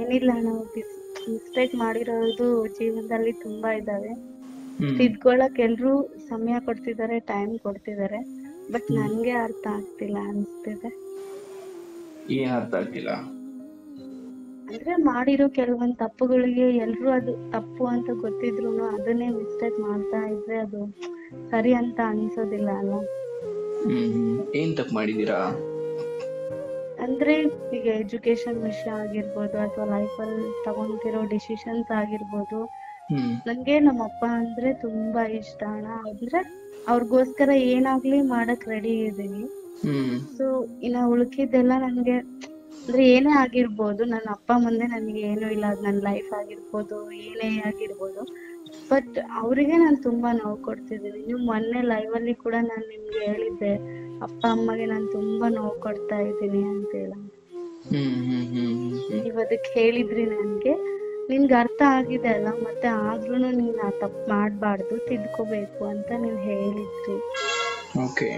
ಏನಿಲ್ಲ ನಾವು ಮಿಸ್ಟೇಕ್ ಮಾಡಿರೋದು ಜೀವನದಲ್ಲಿ ತುಂಬಾ ಇದಾವೆ ಹ್ಮ್ ತಿದ್ಕೊಳಕ್ ಎಲ್ರು ಸಮಯ ಕೊಡ್ತಿದ್ದಾರೆ ಟೈಮ್ ಕೊಡ್ತಿದ್ದಾರೆ ಬಟ್ ನನ್ಗೆ ಅರ್ಥ ಆಗ್ತಿಲ್ಲ ಅನ್ಸ್ತಿದೆ ಏನ್ ಅರ್ಥ ಆಗ್ತಿಲ್ಲ ಅಂದ್ರೆ ಮಾಡಿರೋ ಕೆಲವೊಂದ್ ತಪ್ಪುಗಳಿಗೆ ಎಲ್ರು ಅದು ತಪ್ಪು ಅಂತ ಗೊತ್ತಿದ್ರು ಅದನ್ನೇ ಮಿಸ್ಟೇಕ್ ಮಾಡ್ತಾ ಇದ್ರೆ ಅದು ಸರಿ ಅಂತ ಅನ್ಸೋದಿಲ್ಲ ಅಲ್ಲ ಹ್ಮ್ ಹ್ಮ್. ಏನ್ ತಪ್ಪು ಮಾಡಿದೀರಾ ಅಂದ್ರೆ ಈಗ ಎಜುಕೇಶನ್ ವಿಷಯ ಆಗಿರ್ಬೋದು ಅಥವಾ ಲೈಫಲ್ಲಿ ತಗೊಂತಿರೋ ಡಿಸಿಷನ್ಸ್ ಆಗಿರ್ಬೋದು ಹ್ಮ್ ನಂಗೆ ನಮ್ಮ ಅಪ್ಪ ಅಂದ್ರೆ ತುಂಬಾ ಇಷ್ಟ ಅಣ್ಣ ಅಂದ್ರೆ ಅವ್ರಿಗೋಸ್ಕರ ಏನಾಗ್ಲಿ ಮಾಡಕ್ ರೆಡಿ ಇದೀನಿ ಹ್ಮ್ ಸೊ ಇನ್ನ ಉಳ್ಕಿದ್ದೆಲ್ಲ ನನ್ಗೆ ಅಂದ್ರೆ ಏನೇ ಆಗಿರ್ಬೋದು ನನ್ನ ಅಪ್ಪ ಮುಂದೆ ನನಗೆ ಏನು ಇಲ್ಲ ಅದ್ ನನ್ನ ಲೈಫ್ ಆಗಿರ್ಬೋದು ಏನೇ ಆಗಿರ್ಬೋದು ಬಟ್ ಅವರಿಗೆ ನಾನು ತುಂಬಾ ನೋವು ಕೊಡ್ತಿದ್ದೀನಿ ನೀವು ಮೊನ್ನೆ ಲೈವ್ ಅಲ್ಲಿ ಕೂಡ ನಾನು ನಿಮ್ಗೆ ಹೇಳಿದ್ದೆ ಅಪ್ಪ ಅಮ್ಮಗೆ ನಾನು ತುಂಬಾ ನೋವು ಕೊಡ್ತಾ ಇದ್ದೀನಿ ಅಂತ ಹೇಳ ಹ್ಮ್ ಹ್ಮ್ ಹ್ಮ್ ಹ್ಮ್ ನೀವ್ ಅದಕ್ಕೆ ಹೇಳಿದ್ರಿ ನನ್ಗೆ ನಿನ್ಗೆ ಅರ್ಥ ಆಗಿದೆ ಅಲ್ಲ ಮತ್ತೆ ಆದ್ರೂ ನೀನ್ ಆ ತಪ್ಪು ಮಾಡ್ಬಾರ್ದು ತಿದ್ಕೋಬೇಕು ಅಂತ ನೀವ್ ಹೇಳಿದ್ರಿ ಓಕೆ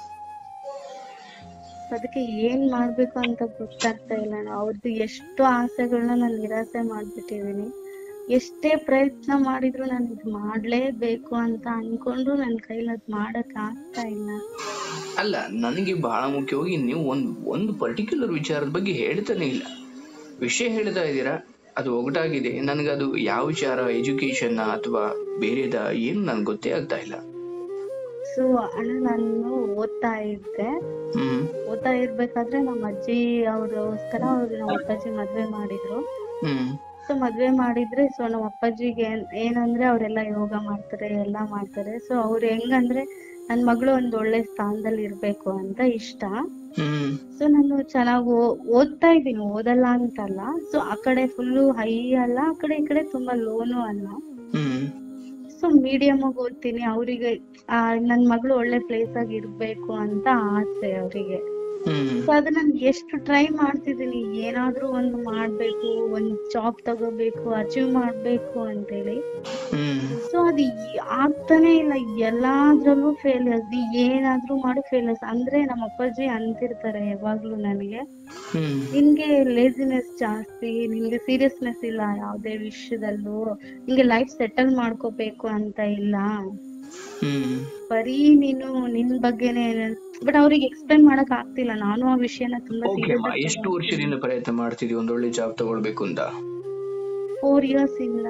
ಅದಕ್ಕೆ ಏನ್ ಮಾಡ್ಬೇಕು ಅಂತ ಗೊತ್ತಾಗ್ತಾ ಇಲ್ಲ ಅಣ್ಣ. ಅವ್ರದ್ದು ಎಷ್ಟು ಆಸೆಗಳನ್ನ ನಾನು ನಿರಾಸೆ ಮಾಡ್ಬಿಟ್ಟಿದೀನಿ ಎಷ್ಟೇ ಪ್ರಯತ್ನ ಮಾಡಿದ್ರು ನಾನು ಇದು ಮಾಡ್ಲೇಬೇಕು ಅಂತ ಅನ್ಕೊಂಡ್ರು ನನ್ ಕೈಲಿ ಅದ್ ಮಾಡಕ್ ಆಗ್ತಾ ಇಲ್ಲ ಅಲ್ಲ ನನಗೆ ಬಹಳ ಮುಖ್ಯವಾಗಿ ನೀವು ಒಂದ್ ಒಂದು ಪರ್ಟಿಕ್ಯುಲರ್ ವಿಚಾರದ ಬಗ್ಗೆ ಹೇಳ್ತಾನೆ ಇಲ್ಲ ವಿಷಯ ಹೇಳ್ತಾ ಇದ್ದೀರಾ ಅದು ಒಗಟಾಗಿದೆ ನನಗದು ಯಾವ ವಿಚಾರ ಎಜುಕೇಶನ್ ಅಥವಾ ಬೇರೆದ ಏನು ನನ್ಗೆ ಗೊತ್ತೇ ಆಗ್ತಾ ಇಲ್ಲ ಸೊ ಅಣ್ಣ ನಾನು ಓದ್ತಾ ಇದ್ದೆ ಹ್ಮ್ ಓದ್ತಾ ಇರ್ಬೇಕಾದ್ರೆ ನಮ್ಮ ಅಜ್ಜಿ ಅವ್ರಿಗೋಸ್ಕರ ಅವ್ರು ನಮ್ಮ ಅಪ್ಪಾಜಿ ಮದ್ವೆ ಮಾಡಿದ್ರು ಹ್ಮ್ ಸೊ ಮದ್ವೆ ಮಾಡಿದ್ರೆ ಸೊ ನಮ್ಮ ಅಪ್ಪಾಜಿಗೆ ಏನ್- ಏನಂದ್ರೆ ಅವರೆಲ್ಲ ಯೋಗ ಮಾಡ್ತಾರೆ ಎಲ್ಲ ಮಾಡ್ತಾರೆ ಸೊ ಅವ್ರು ಹೆಂಗಂದ್ರೆ ನನ್ ಮಗಳು ಒಂದ್ ಒಳ್ಳೆ ಸ್ಥಾನದಲ್ಲಿ ಇರ್ಬೇಕು ಅಂತ ಇಷ್ಟ ಹ್ಮ್ ಸೊ ನಾನು ಚೆನ್ನಾಗಿ ಓದ್ತಾ ಇದ್ದೀನಿ ಓದಲ್ಲ ಅಂತಲ್ಲ ಸೊ ಆ ಕಡೆ ಫುಲ್ಲು ಹೈ ಅಲ್ಲ ಆ ಕಡೆ ಈ ಕಡೆ ತುಂಬಾ ಲೋನು ಅಲ್ಲ ಹ್ಮ್ ಸೊ ಮೀಡಿಯಂ ಆಗಿ ಓದ್ತೀನಿ ಅವರಿಗೆ ನನ್ ಮಗಳು ಒಳ್ಳೆ ಪ್ಲೇಸ್ ಆಗಿ ಇರ್ಬೇಕು ಅಂತ ಆಸೆ ಅವರಿಗೆ ಹ್ಮ್ ಸೊ ಅದನ್ನ ನಾನು ಎಷ್ಟು ಟ್ರೈ ಮಾಡ್ತಿದ್ದೀನಿ ಏನಾದ್ರೂ ಒಂದು ಮಾಡ್ಬೇಕು ಒಂದ್ ಜಾಬ್ ತಗೋಬೇಕು ಅಚೀವ್ ಮಾಡ್ಬೇಕು ಅಂತೇಳಿ ಹ್ಮ್ ಸೊ ಅದು ಈ- ಆಗ್ತಾನೆ ಇಲ್ಲ ಎಲ್ಲಾದ್ರಲ್ಲೂ ಫೇಲಿಯರ್ಸ್ ನೀ ಏನಾದ್ರೂ ಮಾಡು ಫೇಲಿಯರ್ಸ್ ಅಂದ್ರೆ ನಮ್ಮ ಅಪ್ಪಾಜಿ ಅಂತಿರ್ತಾರೆ ಯಾವಾಗ್ಲೂ ನನಗೆ ಹ್ಮ್ ನಿನ್ಗೆ ಲೇಸಿನೆಸ್ ಜಾಸ್ತಿ ನಿನ್ಗೆ ಸೀರಿಯಸ್ನೆಸ್ ಇಲ್ಲ ಯಾವ್ದೇ ವಿಷಯದಲ್ಲೂ ನಿಂಗೆ ಲೈಫ್ ಸೆಟಲ್ ಮಾಡ್ಕೋಬೇಕು ಅಂತ ಇಲ್ಲ ಹ್ಮ್ ಬರೀ ನೀನು ನಿನ್ ಬಗ್ಗೆನೆ ಬಟ್ ಅವ್ರಿಗೆ ಎಕ್ಸ್ಪ್ಲೈನ್ ಮಾಡಕ್ ಆಗ್ತಿಲ್ಲ ನಾನು ಆ ವಿಷಯನ ತುಂಬಾ ಓಕೆ ಅಮ್ಮ ಎಷ್ಟು ವರ್ಷದಿಂದ ಪ್ರಯತ್ನ ಮಾಡ್ತಿದೀವಿ ಒಂದ್ ಒಳ್ಳೆ ಜಾಬ್ ತಗೊಳ್ಬೇಕು ಅಂತ ಫೋರ್ ಇಯರ್ಸ್ ಇಂದ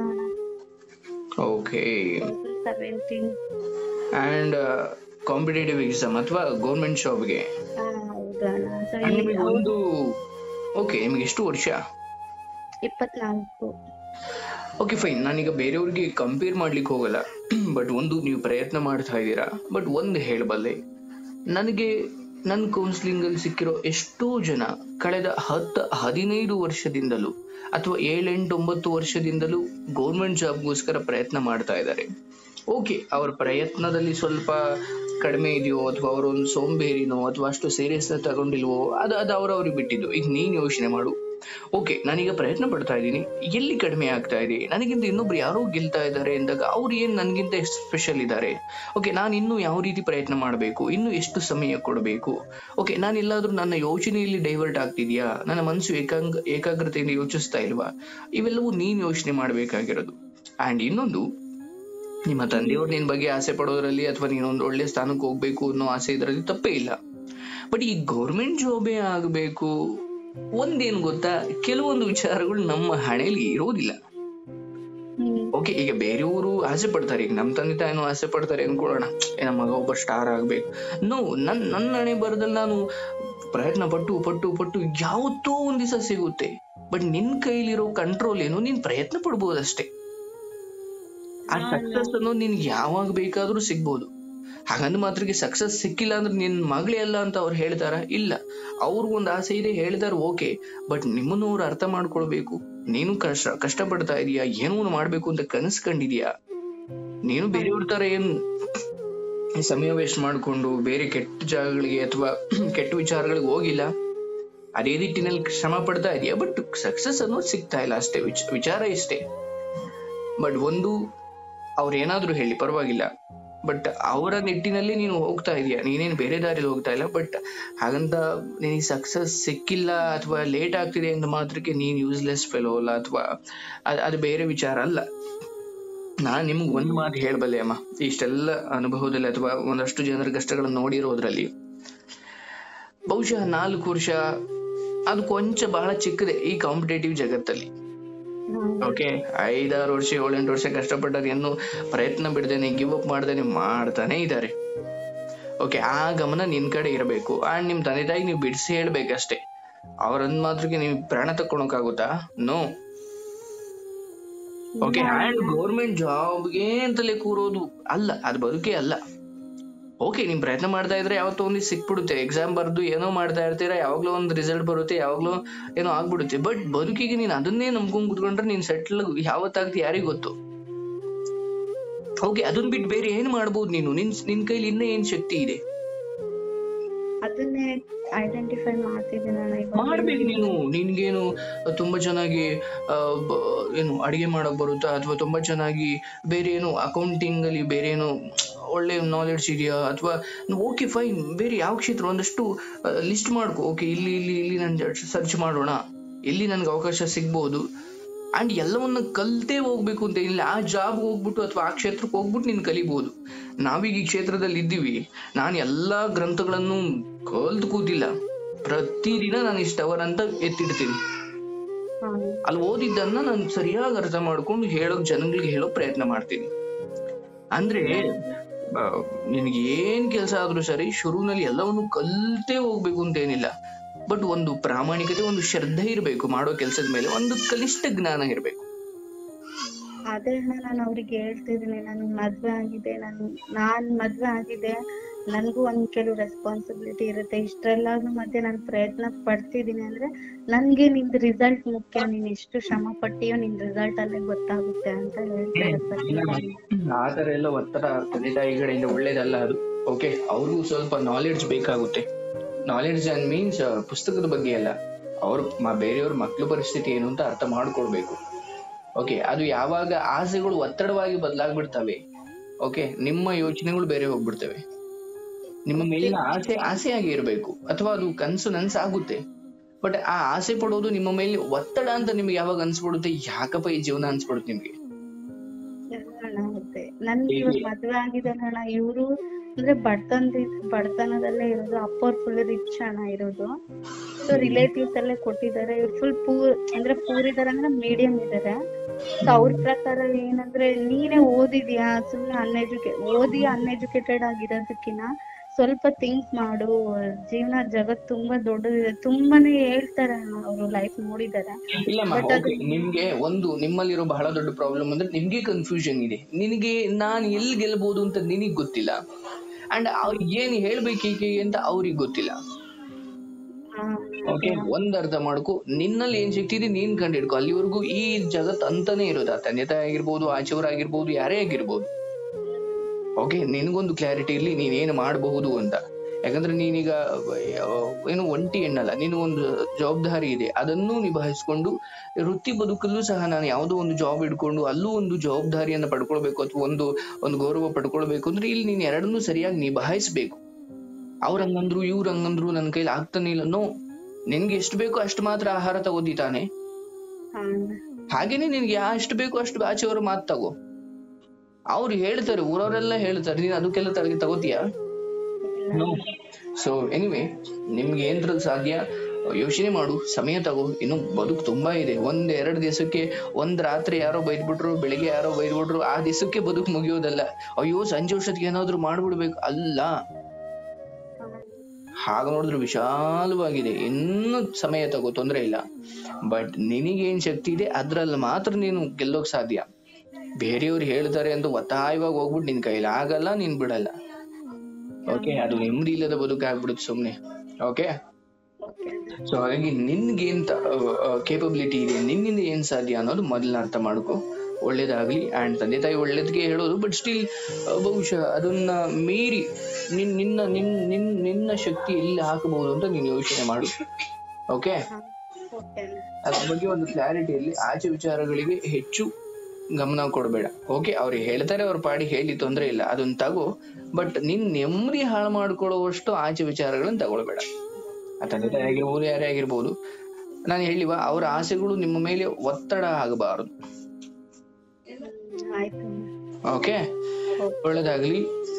okay seventeen and competitive exam ಅಥವಾ ಗೌರ್ಮೆಂಟ್ ಜಾಬ್ಗೆ ಹೌದಣ್ಣ ಸೊ ನಿಮಗೆ ಒಂದು ಓಕೆ ನಿಮಗೆ ಎಷ್ಟು ವರ್ಷ ಇಪ್ಪತ್ನಾಲ್ಕು ಓಕೆ ಫೈನ್ ನಾನೀಗ ಬೇರೆಯವ್ರಿಗೆ ಕಂಪೇರ್ ಮಾಡ್ಲಿಕ್ಕೆ ಹೋಗಲ್ಲ ಬಟ್ ಒಂದು ನೀವು ಪ್ರಯತ್ನ ಮಾಡ್ತಾ ಇದ್ದೀರಾ ಬಟ್ ಒಂದು ಹೇಳಬಲ್ಲೆ ನನಗೆ ನನ್ನ ಕೌನ್ಸಿಲಿಂಗ್ ಅಲ್ಲಿ ಸಿಕ್ಕಿರೋ ಎಷ್ಟೋ ಜನ ಕಳೆದ ಹತ್ತು ಹದಿನೈದು ವರ್ಷದಿಂದಲೂ ಅಥವಾ ಏಳೆಂಟು ಒಂಬತ್ತು ವರ್ಷದಿಂದಲೂ ಗೌರ್ಮೆಂಟ್ ಜಾಬ್ಗೋಸ್ಕರ ಪ್ರಯತ್ನ ಮಾಡ್ತಾ ಇದ್ದಾರೆ ಓಕೆ ಅವರ ಪ್ರಯತ್ನದಲ್ಲಿ ಸ್ವಲ್ಪ ಕಡಿಮೆ ಇದೆಯೋ ಅಥವಾ ಅವರೊಂದು ಸೋಂಬೇರಿನೋ ಅಥವಾ ಅಷ್ಟು ಸೀರಿಯಸ್ ತಗೊಂಡಿಲ್ವೋ ಅದು ಅದು ಅವ್ರವ್ರಿಗೆ ಬಿಟ್ಟಿದ್ದು ಈಗ ನೀನ್ ಯೋಚನೆ ಮಾಡು ಓಕೆ ನಾನೀಗ ಪ್ರಯತ್ನ ಪಡ್ತಾ ಇದ್ದೀನಿ ಎಲ್ಲಿ ಕಡಿಮೆ ಆಗ್ತಾ ಇದೆ ನನಗಿಂತ ಇನ್ನೊಬ್ರು ಯಾರೋ ಗೆಲ್ತಾ ಇದ್ದಾರೆ ಎಂದಾಗ ಅವ್ರು ಏನ್ ನನಗಿಂತ ಎಷ್ಟು ಸ್ಪೆಷಲ್ ಇದ್ದಾರೆ ಓಕೆ ನಾನು ಇನ್ನೂ ಯಾವ ರೀತಿ ಪ್ರಯತ್ನ ಮಾಡಬೇಕು ಇನ್ನು ಎಷ್ಟು ಸಮಯ ಕೊಡಬೇಕು ಓಕೆ ನಾನು ಎಲ್ಲಾದ್ರೂ ನನ್ನ ಯೋಚನೆಯಲ್ಲಿ ಡೈವರ್ಟ್ ಆಗ್ತಿದ್ಯಾ ನನ್ನ ಮನಸ್ಸು ಏಕಾಂಗ ಏಕಾಗ್ರತೆಯಿಂದ ಯೋಚಿಸ್ತಾ ಇಲ್ವಾ ಇವೆಲ್ಲವೂ ನೀನ್ ಯೋಚನೆ ಮಾಡಬೇಕಾಗಿರೋದು ಅಂಡ್ ಇನ್ನೊಂದು ನಿಮ್ಮ ತಂದೆಯವ್ರು ನಿನ್ ಬಗ್ಗೆ ಆಸೆ ಪಡೋದ್ರಲ್ಲಿ ಅಥವಾ ನೀನೊಂದು ಒಳ್ಳೆ ಸ್ಥಾನಕ್ಕೆ ಹೋಗ್ಬೇಕು ಅನ್ನೋ ಆಸೆ ಇದರಲ್ಲಿ ತಪ್ಪೇ ಇಲ್ಲ ಬಟ್ ಈ ಗೌರ್ಮೆಂಟ್ ಜಾಬೇ ಆಗಬೇಕು ಒಂದೇನು ಗೊತ್ತಾ ಕೆಲವೊಂದು ವಿಚಾರಗಳು ನಮ್ಮ ಹಣೆಯಲ್ಲಿ ಇರೋದಿಲ್ಲ ಹ್ಮ್ ಓಕೆ ಈಗ ಬೇರೆಯವರು ಆಸೆ ಪಡ್ತಾರೆ ಈಗ ನಮ್ಮ ತಂದೆ ತಾಯಿನೂ ಆಸೆ ಪಡ್ತಾರೆ ಅನ್ಕೊಳ್ಳೋಣ ಏ, ನಮ್ಮ ಮಗ ಒಬ್ಬ ಸ್ಟಾರ್ ಆಗ್ಬೇಕು ನೋ ನನ್ ನನ್ನ ಹಣೆ ಬರದಲ್ಲಿ ನಾನು ಪ್ರಯತ್ನ ಪಟ್ಟು ಪಟ್ಟು ಪಟ್ಟು ಯಾವತ್ತೋ ಒಂದ್ ದಿವಸ ಸಿಗುತ್ತೆ ಬಟ್ ನಿನ್ ಕೈಲಿರೋ ಕಂಟ್ರೋಲ್ ಏನು ನೀನ್ ಪ್ರಯತ್ನ ಪಡ್ಬೋದಷ್ಟೇ ಆ ಸಕ್ಸಸ್ ಅನ್ನೋದು ನಿನ್ಗೆ ಯಾವಾಗ ಬೇಕಾದ್ರೂ ಸಿಗ್ಬೋದು ಹಾಗಂದ್ ಮಾತ್ರಕ್ಕೆ ಸಕ್ಸಸ್ ಸಿಕ್ಕಿಲ್ಲ ಅಂದ್ರೆ ನಿನ್ ಮಗಳೇ ಅಲ್ಲ ಅಂತ ಅವ್ರು ಹೇಳ್ತಾರ ಇಲ್ಲ ಅವ್ರಿಗೊಂದು ಆಸೆ ಇದೆ ಹೇಳಿದಾರೆ ಓಕೆ ಬಟ್ ನಿಮ್ಮನ್ನು ಅವ್ರು ಅರ್ಥ ಮಾಡ್ಕೊಳ್ಬೇಕು ನೀನು ಕಷ್ಟ ಕಷ್ಟಪಡ್ತಾ ಇದೀಯಾ ಏನೋ ಒಂದು ಮಾಡ್ಬೇಕು ಅಂತ ಕನಸು ಕಂಡಿದ್ಯಾ ನೀನು ಬೇರೆಯವ್ರ ತರ ಏನ್ ಸಮಯ ವೇಸ್ಟ್ ಮಾಡ್ಕೊಂಡು ಬೇರೆ ಕೆಟ್ಟ ಜಾಗಗಳಿಗೆ ಅಥವಾ ಕೆಟ್ಟ ವಿಚಾರಗಳಿಗೆ ಹೋಗಿಲ್ಲ ಅದೇ ನಿಟ್ಟಿನಲ್ಲಿ ಶ್ರಮ ಪಡ್ತಾ ಇದೆಯಾ ಬಟ್ ಸಕ್ಸಸ್ ಅನ್ನೋದು ಸಿಗ್ತಾ ಇಲ್ಲ ಅಷ್ಟೇ ವಿಚ- ವಿಚಾರ ಇಷ್ಟೇ ಬಟ್ ಒಂದು ಅವ್ರು ಏನಾದ್ರೂ ಹೇಳಿ ಪರವಾಗಿಲ್ಲ ಬಟ್ ಅವರ ನಿಟ್ಟಿನಲ್ಲಿ ನೀನು ಹೋಗ್ತಾ ಇದೀಯ ನೀನೇನು ಬೇರೆ ದಾರಿಲಿ ಹೋಗ್ತಾ ಇಲ್ಲ ಬಟ್ ಹಾಗಂತ ನಿನಗೆ ಸಕ್ಸಸ್ ಸಿಕ್ಕಿಲ್ಲ ಅಥವಾ ಲೇಟ್ ಆಗ್ತಿದೆ ಅಂತ ಮಾತ್ರಕ್ಕೆ ನೀನ್ ಯೂಸ್ಲೆಸ್ ಫೆಲೋ ಅಲ್ಲ ಅಥವಾ ಅದು ಬೇರೆ ವಿಚಾರ ಅಲ್ಲ ನಾನ್ ನಿಮ್ಗೆ ಒಂದ್ ಮಾತು ಹೇಳ್ಬಲ್ಲೆ ಅಮ್ಮ ಇಷ್ಟೆಲ್ಲ ಅನುಭವದಲ್ಲಿ ಅಥವಾ ಒಂದಷ್ಟು ಜನರ ಕಷ್ಟಗಳನ್ನು ನೋಡಿರೋದ್ರಲ್ಲಿ ಬಹುಶಃ ನಾಲ್ಕು ವರ್ಷ ಅದು ಕೊಂಚ ಬಹಳ ಚಿಕ್ಕದೆ ಈ ಕಾಂಪಿಟೇಟಿವ್ ಜಗತ್ತಲ್ಲಿ ಓಕೆ ಐದಾರು ವರ್ಷ ಏಳೆಂಟು ವರ್ಷ ಕಷ್ಟಪಟ್ಟರೆ ಇನ್ನು ಪ್ರಯತ್ನ ಬಿಡದೇನೆ ಗಿವ್ ಅಪ್ ಮಾಡ್ದೇನೆ ಮಾಡ್ತಾನೆ ಇದ್ದಾರೆ ಓಕೆ ಆ ಗಮನ ನಿನ್ ಕಡೆ ಇರಬೇಕು ಅಂಡ್ ನಿಮ್ ತಂದೆ ತಾಯಿ ನೀವು ಬಿಡಿಸಿ ಹೇಳ್ಬೇಕಷ್ಟೇ ಅವ್ರಂದ್ ಮಾತ್ರಕ್ಕೆ ನೀವು ಪ್ರಾಣ ತಕ್ಕೊಳಕಾಗುತ್ತಾ ನೋ ಓಕೆ ಅಂಡ್ ಗೌರ್ಮೆಂಟ್ ಜಾಬ್ಗೆ ಅಂತಲೇ ಕೂರೋದು ಅಲ್ಲ ಅದು ಬದುಕೇ ಅಲ್ಲ ಓಕೆ ನಿಮ್ ಪ್ರಯತ್ನ ಮಾಡ್ತಾ ಇದ್ರೆ ಯಾವತ್ತೋ ಒಂದು ಸಿಕ್ಬಿಡುತ್ತೆ ಎಕ್ಸಾಮ್ ಬರ್ದು ಏನೋ ಮಾಡ್ತಾ ಇರ್ತೀರಾ ಯಾವಾಗ್ಲೋ ಒಂದು ರಿಸಲ್ಟ್ ಬರುತ್ತೆ ಯಾವಾಗ್ಲೋ ಏನೋ ಆಗ್ಬಿಡುತ್ತೆ ಬಟ್ ಬದುಕಿಗೆ ನೀನ್ ಅದನ್ನೇ ನಂಬ್ಕೊಂಡ್ ಕುತ್ಕೊಂಡ್ರೆ ನೀನ್ ಸೆಟ್ಲ್ ಯಾವತ್ತಾಗ್ತಿ ಯಾರಿಗ್ ಗೊತ್ತು ಓಕೆ ಅದನ್ ಬಿಟ್ಟು ಬೇರೆ ಏನ್ ಮಾಡ್ಬೋದು ನೀನು ನಿನ್ ನಿನ್ ಕೈಲಿ ಇನ್ನೂ ಏನ್ ಶಕ್ತಿ ಇದೆ ಅದನ್ನೇ ಐಡೆಂಟಿಫೈ ಮಾಡ್ತಿದ್ದೀನಿ ಅಣ್ಣ ಇವಾಗ ಮಾಡ್ಬೇಕು ನೀನು ನಿನ್ಗೇನು ತುಂಬಾ ಚೆನ್ನಾಗಿ ಆ, ಬ- ಏನು ಅಡಿಗೆ ಮಾಡಕ್ ಬರುತ್ತಾ ಅಥವಾ ತುಂಬಾ ಚೆನ್ನಾಗಿ ಬೇರೆ ಏನು ಅಕೌಂಟಿಂಗ್ ಅಲ್ಲಿ ಬೇರೆ ಏನು ಒಳ್ಳೆ ನಾಲೆಡ್ಜ್ ಇದೆಯಾ ಅಥವಾ ಓಕೆ ಫೈನ್ ಬೇರೆ ಯಾವ ಕ್ಷೇತ್ರ ಒಂದಷ್ಟು ಲಿಸ್ಟ್ ಮಾಡ್ಕೊ ಓಕೆ ಇಲ್ಲಿ ಇಲ್ಲಿ ಇಲ್ಲಿ ನಾನು ಸರ್ಚ್ ಮಾಡೋಣ ಎಲ್ಲಿ ನನ್ಗೆ ಅವಕಾಶ ಸಿಗ್ಬೋದು ಅಂಡ್ ಎಲ್ಲವನ್ನ ಕಲ್ತೇ ಹೋಗ್ಬೇಕು ಅಂತ ಇಲ್ಲ ಆ ಜಾಬ್ ಹೋಗ್ಬಿಟ್ಟು ಅಥವಾ ಆ ಕ್ಷೇತ್ರಕ್ಕೆ ಹೋಗ್ಬಿಟ್ಟು ನೀನ್ ಕಲಿಬಹುದು ನಾವೀಗ ಈ ಕ್ಷೇತ್ರದಲ್ಲಿ ಇದ್ದೀವಿ ನಾನು ಎಲ್ಲಾ ಗ್ರಂಥಗಳನ್ನು ಕಲ್ತು ಕೂತಿಲ್ಲ ಪ್ರತಿದಿನ ನಾನು ಇಷ್ಟು ಅವರ್ ಅಂತ ಎತ್ತಿಡ್ತೀನಿ ಹಾ. ಅಲ್ಲಿ ಓದಿದ್ದನ್ನ ನಾನು ಸರಿಯಾಗಿ ಅರ್ಥ ಮಾಡ್ಕೊಂಡು ಹೇಳೋಕ್ ಜನಗಳಿಗೆ ಹೇಳೋ ಪ್ರಯತ್ನ ಮಾಡ್ತೀನಿ ಅಂದ್ರೆ ಆ, ನಿನಗೆ ಏನ್ ಕೆಲಸ ಆದ್ರೂ ಸರಿ ಶುರುವಿನಲ್ಲಿ ಎಲ್ಲವನ್ನು ಕಲ್ತೇ ಹೋಗ್ಬೇಕು ಅಂತ ಏನಿಲ್ಲ ಬಟ್ ಒಂದು ಪ್ರಾಮಾಣಿಕತೆ ಒಂದು ಶ್ರದ್ಧೆ ಇರಬೇಕು ಮಾಡೋ ಕೆಲಸದ ಮೇಲೆ ಒಂದು ಕನಿಷ್ಠ ಜ್ಞಾನ ಇರಬೇಕು ಅದೇ ಅಣ್ಣ ನಾನು ಅವ್ರಿಗೆ ಹೇಳ್ತಿದ್ದೀನಿ ನನ್ ಮದ್ವೆ ಆಗಿದೆ ನನ್ ನಾನ್ ಮದ್ವೆ ಆಗಿದೆ ನನ್ಗೂ ಒಂದ್ ಕೆಲವು ರೆಸ್ಪಾನ್ಸಿಬಿಲಿಟಿ ಇರುತ್ತೆ ಇಷ್ಟೆಲ್ಲಾದ್ರ ಮಧ್ಯೆ ನಾನು ಪ್ರಯತ್ನ ಪಡ್ತಿದ್ದೀನಿ ಅಂದ್ರೆ ನನ್ಗೆ ನಿಂದ್ ರಿಸಲ್ಟ್ ಮುಖ್ಯ ನೀನ್ ಎಷ್ಟು ಶ್ರಮ ಪಟ್ಟಿಯೋ ನಿನ್ ರಿಸಲ್ಟ್ ಅಲ್ಲೇ ಗೊತ್ತಾಗುತ್ತೆ ಅಂತ ಹೇಳ್ತಾರೆ ಪ್ರತಿ ಆ ತರ ಎಲ್ಲ ಒತ್ತಡ ತಂದೆ ತಾಯಿಗಳಿಂದ ಒಳ್ಳೇದಲ್ಲ ಅದು ಓಕೆ ಅವ್ರಿಗೂ ಸ್ವಲ್ಪ ನಾಲೆಡ್ಜ್ ಬೇಕಾಗುತ್ತೆ ನಾಲೆಡ್ಜ್ ಅಂಡ್ ಮೀನ್ಸ್ ಪುಸ್ತಕದ ಬಗ್ಗೆ ಅಲ್ಲ ಅವ್ರ ಮ- ಬೇರೆಯವ್ರ ಮಕ್ಳ ಪರಿಸ್ಥಿತಿ ಏನು ಅಂತ ಅರ್ಥ ಮಾಡ್ಕೊಳ್ಬೇಕು ಓಕೆ ಅದು ಯಾವಾಗ ಆಸೆಗಳು ಒತ್ತಡವಾಗಿ ಬದಲಾಗ್ಬಿಡ್ತವೆ ಓಕೆ ನಿಮ್ಮ ಯೋಚನೆಗಳು ಬೇರೆ ಹೋಗ್ಬಿಡ್ತವೆ ನಿಮ್ಮ ಮೇಲಿನ ಆಸೆ ಆಸೆಯಾಗಿ ಇರಬೇಕು ಅಥವಾ ಅದು ಕನ್ಸು ನನ್ಸಾಗುತ್ತೆ ಬಟ್ ಆ ಆಸೆ ಪಡೋದು ನಿಮ್ಮ ಮೇಲೆ ಒತ್ತಡ ಅಂತ ನಿಮ್ಗೆ ಯಾವಾಗ ಅನ್ಸ್ಬಿಡುತ್ತೆ ಯಾಕಪ್ಪ ಈ ಜೀವನ ಅನ್ಸ್ಬಿಡುತ್ತೆ ನಿಮ್ಗೆ ಅಣ್ಣ ಮತ್ತೆ ನನ್ಗೆ ಇವಾಗ ಮದ್ವೆ ಆಗಿದೆ ಅಣ್ಣ ಇವ್ರು ಅಂದ್ರೆ ಬಡತನ ಬಡತನದಲ್ಲೇ ಇರೋದು ಅಪ್ಪ ಅವ್ರು ಫುಲ್ ರಿಚ್ ಅಣ್ಣ ಇರೋದು ಸೊ ರಿಲೇಟಿವ್ಸ್ ಅಲ್ಲೇ ಕೊಟ್ಟಿದ್ದಾರೆ ಇವ್ರು ಫುಲ್ ಪೂರ್ ಅಂದ್ರೆ ಪೂರ್ ಇದಾರೆ ಅಂದ್ರೆ ಮೀಡಿಯಂ ಇದಾರೆ ಸೊ ಅವ್ರ ಪ್ರಕಾರ ಏನಂದ್ರೆ ನೀನೇ ಓದಿದ್ಯಾ ಸುಮ್ನೆ ಅನ್ಎಜುಕೇ ಓದಿ ಅನ್ಎಜುಕೇಟೆಡ್ ಆಗಿರೋದಕ್ಕಿನ್ನ ಸ್ವಲ್ಪ ಥಿಂಕ್ ಮಾಡು ಜೀವನ ಜಗತ್ ತುಂಬಾ ದೊಡ್ಡದಿದೆ ತುಂಬಾನೇ ಹೇಳ್ತಾರೆ ಅವರು ಲೈಫ್ ನೋಡಿದ್ದಾರೆ ಇಲ್ಲಮ್ಮ But ಅದು- okay, ನಿಮ್ಗೆ ಒಂದು ನಿಮ್ಮಲ್ಲಿರೋ ಬಹಳ ದೊಡ್ಡ ಪ್ರಾಬ್ಲಮ್ ಅಂದ್ರೆ ನಿಮ್ಗೆ ಕನ್ಫ್ಯೂಷನ್ ಇದೆ ನಿನಗೆ ನಾನು ಎಲ್ಲಿ ಗೆಲ್ಬಹುದು ಅಂತ ನಿನಗ್ ಗೊತ್ತಿಲ್ಲ ಅಂಡ್ ಏನ್ ಹೇಳ್ಬೇಕು ಹೀಗೆ ಅಂತ ಅವ್ರಿಗೆ ಗೊತ್ತಿಲ್ಲ ಓಕೆ ಒಂದ್ ಅರ್ಥ ಮಾಡ್ಕೊ ನಿನ್ನಲ್ಲಿ ಏನ್ ಶಕ್ತಿ ಇದೆ ನೀನ್ ಕಂಡು ಹಿಡ್ಕೊ ಅಲ್ಲಿವರೆಗೂ ಈ ಜಗತ್ ಅಂತಾನೆ ಇರೋದು ಆ ತಂದೆ ತಾಯಿ ಆಗಿರ್ಬೋದು ಆಚೆಯವರಾಗಿರ್ಬೋದು ಯಾರೇ ಆಗಿರ್ಬೋದು ಓಕೆ ನಿನ್ಗೊಂದು ಕ್ಲಾರಿಟಿ ಇರ್ಲಿ ನೀನ್ ಏನ್ ಮಾಡಬಹುದು ಅಂತ ಯಾಕಂದ್ರೆ ನೀನೀಗ ಆ, ಏನು ಒಂಟಿ ಹೆಣ್ಣಲ್ಲ ನಿನಗೊಂದು ಜವಾಬ್ದಾರಿ ಇದೆ ಅದನ್ನು ನಿಭಾಯಿಸ್ಕೊಂಡು ವೃತ್ತಿ ಬದುಕಲ್ಲೂ ಸಹ ನಾನು ಯಾವುದೋ ಒಂದು ಜಾಬ್ ಇಟ್ಕೊಂಡು ಅಲ್ಲೂ ಒಂದು ಜವಾಬ್ದಾರಿಯನ್ನ ಪಡ್ಕೊಳ್ಬೇಕು ಅಥವಾ ಒಂದು ಒಂದು ಗೌರವ ಪಡ್ಕೊಳ್ಬೇಕು ಅಂದ್ರೆ ಇಲ್ಲಿ ನೀನ್ ಎರಡನ್ನೂ ಸರಿಯಾಗಿ ನಿಭಾಯಿಸ್ಬೇಕು ಅವ್ರ ಹಂಗಂದ್ರು ಇವ್ರ ಹಂಗಂದ್ರು ನನ್ನ ಕೈಲಿ ಆಗ್ತಾನೆ ಇಲ್ಲ ನೋ ನಿನ್ಗೆ ಎಷ್ಟು ಬೇಕೋ ಅಷ್ಟು ಮಾತ್ರ ಆಹಾರ ತಗೋದಿ ತಾನೆ ಹಾಗೇನೆ ನಿನ್ಗೆ ಎಷ್ಟು ಬೇಕೋ ಅಷ್ಟು ಆಚೆಯವ್ರ ಮಾತು ತಗೋ ಅವ್ರು ಹೇಳ್ತಾರೆ ಊರವರೆಲ್ಲ ಹೇಳ್ತಾರೆ ನೀನ್ ಅದಕ್ಕೆಲ್ಲ ತಲೆಗೆ ತಗೋತೀಯಾ ಸೊ ಎನಿವೆ ನಿಮ್ಗೆ ಏನ್ರಲ್ಲಿ ಸಾಧ್ಯ ಯೋಚನೆ ಮಾಡು ಸಮಯ ತಗೋ ಇನ್ನು ಬದುಕು ತುಂಬಾ ಇದೆ ಒಂದ್ ಎರಡ್ ದಿವಸಕ್ಕೆ ಒಂದ್ ರಾತ್ರಿ ಯಾರೋ ಬೈದ್ಬಿಟ್ರು ಬೆಳಿಗ್ಗೆ ಯಾರೋ ಬೈದ್ಬಿಟ್ರು ಆ ದಿವಸಕ್ಕೆ ಬದುಕು ಮುಗಿಯೋದಲ್ಲ ಅಯ್ಯೋ ಸಂಜೆ ವರ್ಷಕ್ಕೆ ಏನಾದ್ರು ಮಾಡ್ಬಿಡ್ಬೇಕು ಅಲ್ಲ ಹಾಗ ನೋಡಿದ್ರೆ ವಿಶಾಲವಾಗಿದೆ ಇನ್ನು ಸಮಯ ತಗೋ ತೊಂದ್ರೆ ಇಲ್ಲ ಬಟ್ ನಿನಗೇನ್ ಶಕ್ತಿ ಇದೆ ಅದ್ರಲ್ಲಿ ಮಾತ್ರ ನೀನು ಗೆಲ್ಲೋಕ್ ಸಾಧ್ಯ ಬೇರೆಯವ್ರು ಹೇಳ್ತಾರೆ ಅಂತ ಒತ್ತಾಯವಾಗಿ ಹೋಗ್ಬಿಟ್ಟು ನಿನ್ ಕೈಲಿ ಆಗಲ್ಲ ನೀನ್ ಬಿಡಲ್ಲ ಓಕೆ ಅದು ನೆಮ್ಮದಿ ಇಲ್ಲದ ಬದುಕಾಗ್ಬಿಡುತ್ತೆ ಸುಮ್ನೆ ಓಕೆ ಸೊ ಹಾಗಾಗಿ ನಿನ್ಗೇನ್ ಕೇಪಬಿಲಿಟಿ ಇದೆ ನಿನ್ನಿಂದ ಏನ್ ಸಾಧ್ಯ ಅನ್ನೋದು ಮೊದಲನ್ನ ಅರ್ಥ ಮಾಡ್ಕೊ ಒಳ್ಳೇದಾಗ್ಲಿ ಅಂಡ್ ತಂದೆ ತಾಯಿ ಒಳ್ಳೇದಕ್ಕೆ ಹೇಳೋದು ಬಟ್ ಸ್ಟಿಲ್ ಬಹುಶಃ ಅದನ್ನ ಮೀರಿ ನಿನ್ ನಿನ್ನ ನಿನ್ ನಿನ್ ನಿನ್ನ ಶಕ್ತಿ ಎಲ್ಲಿ ಹಾಕಬಹುದು ಅಂತ ನೀನು ಯೋಚನೆ ಮಾಡು ಓಕೆ ಓಕೆ ಅದ್ರ ಬಗ್ಗೆ ಒಂದು ಕ್ಲಾರಿಟಿ ಇರಲಿ ಆಚೆ ವಿಚಾರಗಳಿಗೆ ಹೆಚ್ಚು ಗಮನ ಕೊಡಬೇಡ ಓಕೆ ಅವ್ರಿಗೆ ಹೇಳ್ತಾರೆ ಅವ್ರ ಪಾಡಿ ಹೇಳಿ ತೊಂದ್ರೆ ಇಲ್ಲ ಅದನ್ನ ತಗೋ ಬಟ್ ನಿನ್ ನೆಮ್ಮದಿ ಹಾಳು ಮಾಡ್ಕೊಳ್ಳುವಷ್ಟು ಆಚೆ ವಿಚಾರಗಳನ್ನ ತಗೊಳ್ಬೇಡ ಆ ತಂದೆ ತಾಯಿ ಆಗಿರ್ಬೋದು ಯಾರೇ ಆಗಿರ್ಬೋದು ನಾನು ಹೇಳಿವ ಅವರ ಆಸೆಗಳು ನಿಮ್ಮ ಮೇಲೆ ಒತ್ತಡ ಆಗಬಾರದು ಆಯ್ತು ಓಕೆ ಒಳ್ಳೇದಾಗ್ಲಿ